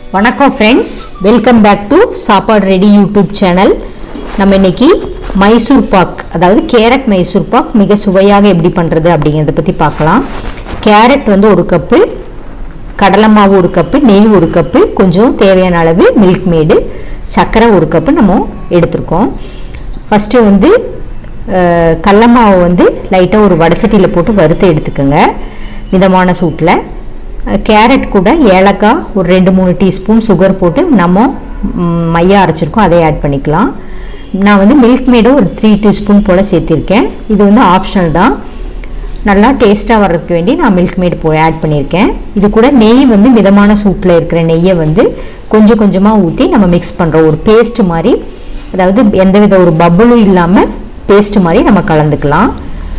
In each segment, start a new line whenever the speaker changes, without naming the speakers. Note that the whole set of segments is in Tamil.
வணக்கம் ஃப்ரெண்ட்ஸ் வெல்கம் பேக் டு சாப்பாடு ரெடி யூடியூப் சேனல் நம்ம இன்னைக்கு மைசூர் பாக் அதாவது கேரட் மைசூர் பாக் மிக சுவையாக எப்படி பண்ணுறது அப்படிங்கிறத பற்றி பார்க்கலாம் கேரட் வந்து ஒரு கப்பு கடலை மாவு ஒரு கப்பு நெய் ஒரு கப்பு கொஞ்சம் தேவையான அளவு மில்க் மேடு சர்க்கரை ஒரு கப்பு நம்ம எடுத்திருக்கோம் ஃபஸ்ட்டு வந்து அஹ், கடல மாவை வந்து லைட்டாக ஒரு வடச்சட்டியில் போட்டு வறுத்து எடுத்துக்கோங்க மிதமான சூட்டில் கேரட் கூட ஏலக்காய் ஒரு ரெண்டு மூணு டீஸ்பூன் சுகர் போட்டு நம்ம ம், மையா அரைச்சிருக்கோம் அதை ஆட் பண்ணிக்கலாம் நான் வந்து மில்க் மேடும் ஒரு த்ரீ டீஸ்பூன் போல் சேர்த்திருக்கேன் இது வந்து ஆப்ஷனல் தான் நல்லா டேஸ்ட்டாக வர்றதுக்கு வேண்டி நான் மில்க் மேட் போ ஆட் பண்ணியிருக்கேன் இது கூட நெய் வந்து மிதமான சூட்டில் இருக்கிற நெய்யை வந்து கொஞ்சம் கொஞ்சமாக ஊற்றி நம்ம மிக்ஸ் பண்ணுறோம் ஒரு பேஸ்ட் மாதிரி அதாவது எந்தவித ஒரு பபுளும் இல்லாமல் பேஸ்ட் மாதிரி நம்ம கலந்துக்கலாம்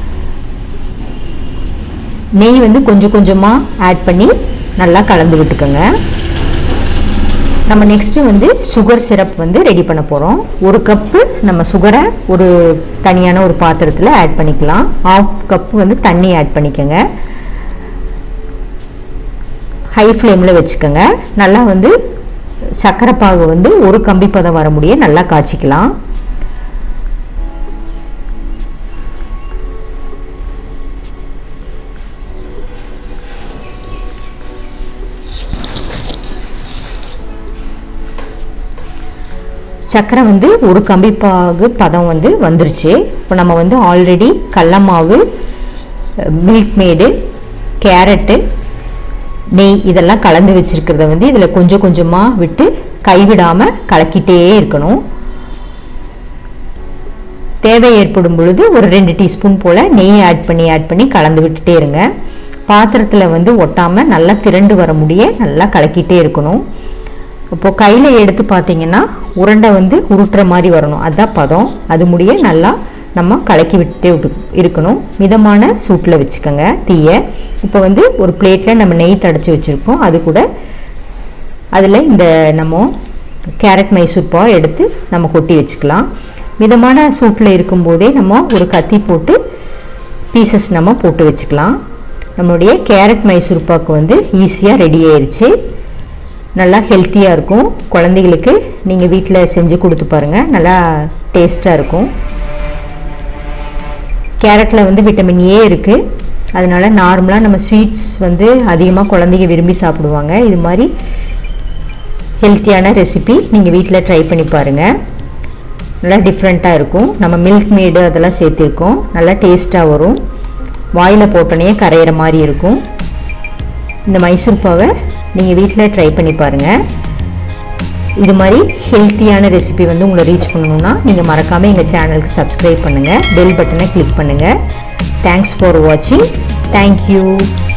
நெய் வந்து கொஞ்சம் கொஞ்சமாக ஆட் பண்ணி நல்லா கலந்து விட்டுக்கோங்க நம்ம நெக்ஸ்ட்டு வந்து சுகர் சிரப் வந்து ரெடி பண்ண போகிறோம் ஒரு கப்பு நம்ம சுகரை ஒரு தனியான ஒரு பாத்திரத்தில் ஆட் பண்ணிக்கலாம் ஆஃப் கப்பு வந்து தண்ணி ஆட் பண்ணிக்கோங்க ஹை ஃப்ளேமில் வச்சுக்கோங்க நல்லா வந்து சர்க்கரை பாகு வந்து ஒரு கம்பி பதம் வர முடிய நல்லா காய்ச்சிக்கலாம் சர்க்கரை வந்து ஒரு கம்பி பாகு பதம் வந்து வந்துருச்சு இப்போ நம்ம வந்து ஆல்ரெடி கடல மாவு மில்க் மேடு கேரட்டு நெய் இதெல்லாம் கலந்து வச்சுருக்கிறத வந்து இதில் கொஞ்சம் கொஞ்சமாக விட்டு கைவிடாமல் கலக்கிட்டே இருக்கணும் தேவை ஏற்படும் பொழுது ஒரு ரெண்டு டீஸ்பூன் போல் நெய் ஆட் பண்ணி ஆட் பண்ணி கலந்து விட்டுட்டே இருங்க பாத்திரத்தில் வந்து ஒட்டாமல் நல்லா திரண்டு வர முடிய நல்லா கலக்கிட்டே இருக்கணும் இப்போது கையில் எடுத்து பார்த்தீங்கன்னா உருண்டை வந்து உருட்டுற மாதிரி வரணும் அதுதான் பதம் அது முடிய நல்லா நம்ம கலக்கி விட்டுட்டே விட்டு இருக்கணும் மிதமான சூட்டில் வச்சுக்கோங்க தீயை இப்போ வந்து ஒரு பிளேட்டில் நம்ம நெய் தடச்சி வச்சுருக்கோம் அது கூட அதில் இந்த நம்ம கேரட் மைசூர் பாவை எடுத்து நம்ம கொட்டி வச்சுக்கலாம் மிதமான சூட்டில் இருக்கும்போதே நம்ம ஒரு கத்தி போட்டு பீசஸ் நம்ம போட்டு வச்சுக்கலாம் நம்மளுடைய கேரட் மைசூர் பாக்கு வந்து ஈஸியாக ரெடி ஆயிடுச்சு நல்லா ஹெல்த்தியாக இருக்கும் குழந்தைகளுக்கு நீங்கள் வீட்டில் செஞ்சு கொடுத்து பாருங்கள் நல்லா டேஸ்ட்டாக இருக்கும் கேரட்டில் வந்து விட்டமின் ஏ இருக்குது அதனால நார்மலாக நம்ம ஸ்வீட்ஸ் வந்து அதிகமாக குழந்தைங்க விரும்பி சாப்பிடுவாங்க இது மாதிரி ஹெல்த்தியான ரெசிபி நீங்கள் வீட்டில் ட்ரை பண்ணி பாருங்கள் நல்லா டிஃப்ரெண்ட்டாக இருக்கும் நம்ம மில்க் மேடு அதெல்லாம் சேர்த்திருக்கோம் நல்லா டேஸ்ட்டாக வரும் வாயில் போட்டோன்னே கரையிற மாதிரி இருக்கும் இந்த மைசூர் பாவை நீங்கள் வீட்டில் ட்ரை பண்ணி பாருங்கள் இது மாதிரி ஹெல்த்தியான ரெசிபி வந்து உங்களை ரீச் பண்ணணும்னா நீங்கள் மறக்காமல் எங்கள் சேனலுக்கு சப்ஸ்கிரைப் பண்ணுங்கள் பெல் பட்டனை கிளிக் பண்ணுங்கள் தேங்க்ஸ் ஃபார் வாட்சிங் தேங்க்யூ